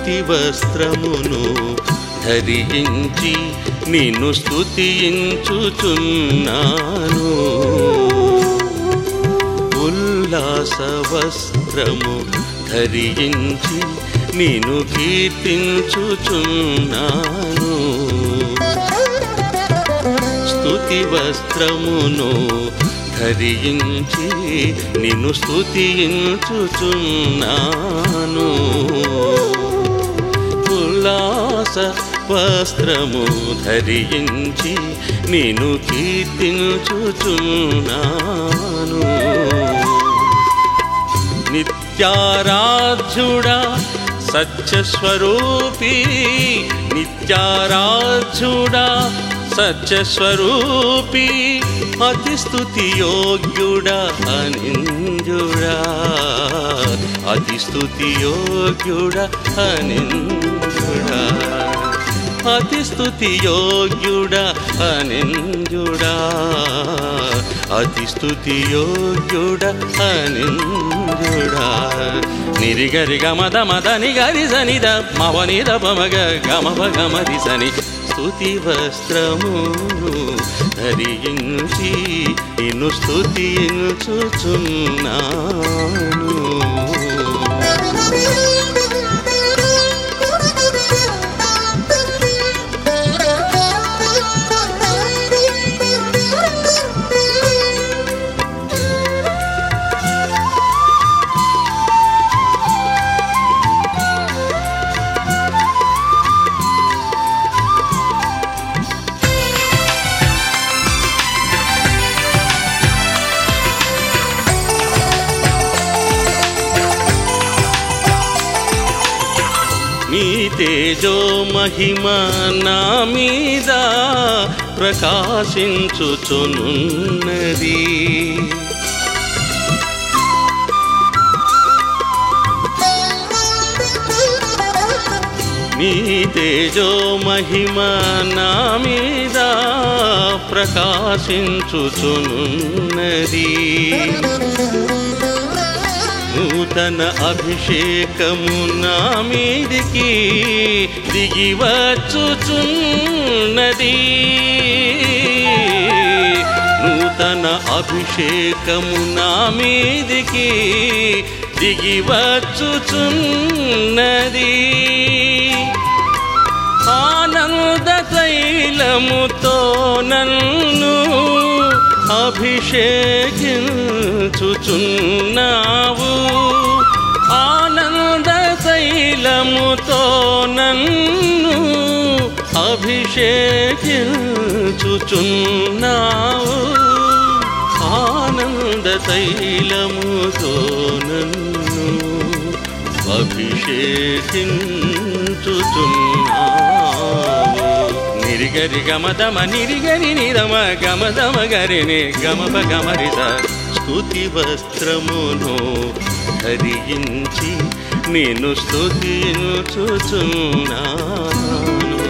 స్తుతి వస్త్రమును ధరించి నిన్ను స్తుతించుచున్నాను ఉల్లాస వస్త్రము ధరించి నేను కీర్తించుచున్నాను స్తుతి వస్త్రమును ధరించి నిన్ను స్తుతించుచున్నాను ఉల్లాస వస్త్రము ధరించి నేను కీర్తించుచున్నాను నిత్యారాధ్యుడా సత్యస్వరూపీ నిత్యారాధ్యుడా సత్యస్వరూపీ అతి స్తుతి యోగ్యుడా అనింజుడా అతి స్తుతి యోగ్యుడా అనింజుడా అతి స్తుతి యోగ్యుడా అనింజుడా అతి స్తుతి యోగ్యుడా అనింజుడా నిరిగరి గమద మద నిగరి సనిద మవనిద పమగ గమప గమరి సని స్తుతి వస్త్రమును ధరించి నిన్ను స్తుతించుచున్నాను నీ తేజో మహిమ నా మీద ప్రకాశించుచునున్నది నీ తేజో మహిమ నా మీద ప్రకాశించుచునున్నది నూతన అభిషేకము నా మీదికి దిగి వచ్చుచున్నది నూతన అభిషేకము నా మీదికి దిగి వచ్చుచున్నది ఆనంద తైలముతో నన్ను అభిషేకించుచున్నావు ఆనంద తైలముతో నన్ను అభిషేకించుచున్నావు ఆనంద తైలముతో నన్ను అభిషేకించుచున్నావు నిరిగరి గమదమ నిరిగరి నిరమ గమదమ గరిని గమప గమరిద స్తుతి వస్త్రమును ధరించి నేను స్తుతించుచున్నాను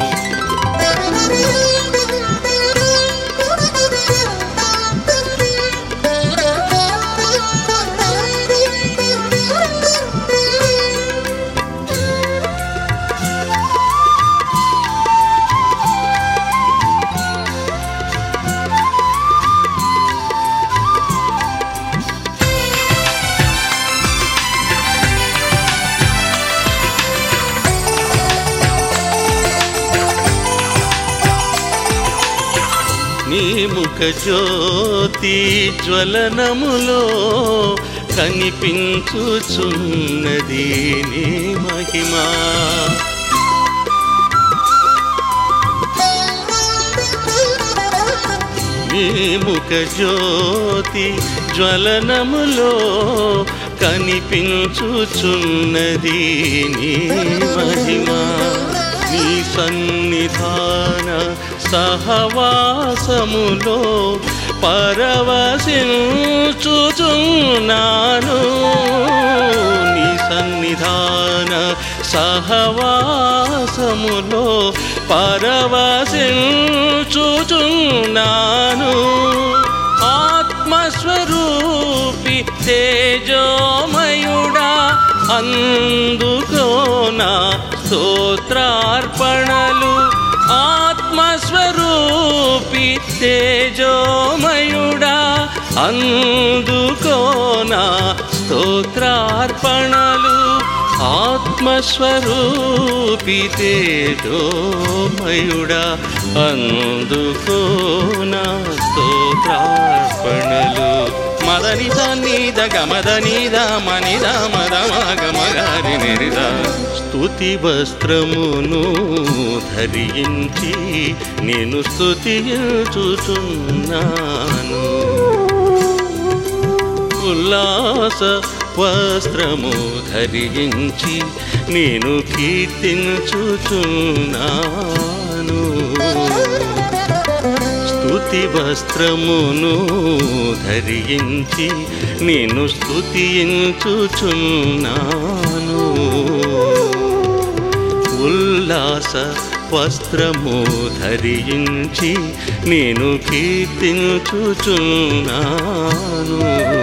నీ ముఖ జ్యోతి జ్వలనములో కనిపించుచున్నది నీ మహిమా నీ ముఖ జ్యోతి జ్వలనములో కనిపించుచున్నది నీ మహిమా నీ సన్నిధాన సహవాసములో పరవశించుచున్నాను నీ సన్నిధాన సహవాసములో పరవశించుచున్నాను ఆత్మస్వరూపి తేజోమయుడా అందుకోనా స్తోత్రార్పణలు ఆత్మస్వరూపి తేజోమయుడా అందుకోనా స్తోత్రార్పణలు ఆత్మస్వరూపి తేజోమయుడా అందుకోనా స్తోత్రార్పణలు మదని సన్నిధ గమద నిద మనిద మద మగ మగారి నిరిద స్తుతి వస్త్రమును ధరించి నేను స్తుతించుచున్నాను ఉల్లాస వస్త్రము ధరించి నేను కీర్తించుచున్నాను స్తుతి వస్త్రమును ధరించి నేను స్తుతించుచున్నాను ఉల్లాస వస్త్రము ధరించి నేను కీర్తించుచున్నాను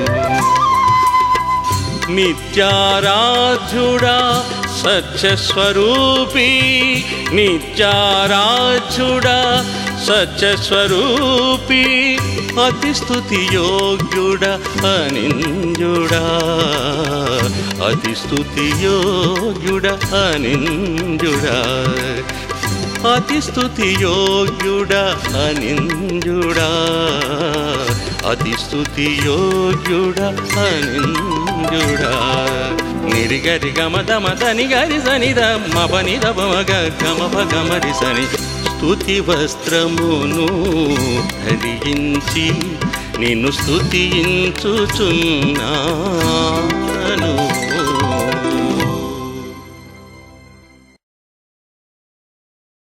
నిత్యారాధ్యుడా సత్యస్వరూపీ నిత్యారాధ్యుడా సత్యస్వరూపీ అతి స్థుతి యోగ్యుడా అనింజుడా అతి స్థుతి యోగ్యుడా అనింజుడా అతి స్థుతి యోగ్యుడా అనింజుడా అతి స్థుతి యోగ్యుడా అనింజుడా నిరిగరి గమ దమ దని గరి సని ద మపని దమ మగ గమ గమరి సని స్తుతి వస్త్రమును ధరించి నిన్ను స్తుతించుచున్నా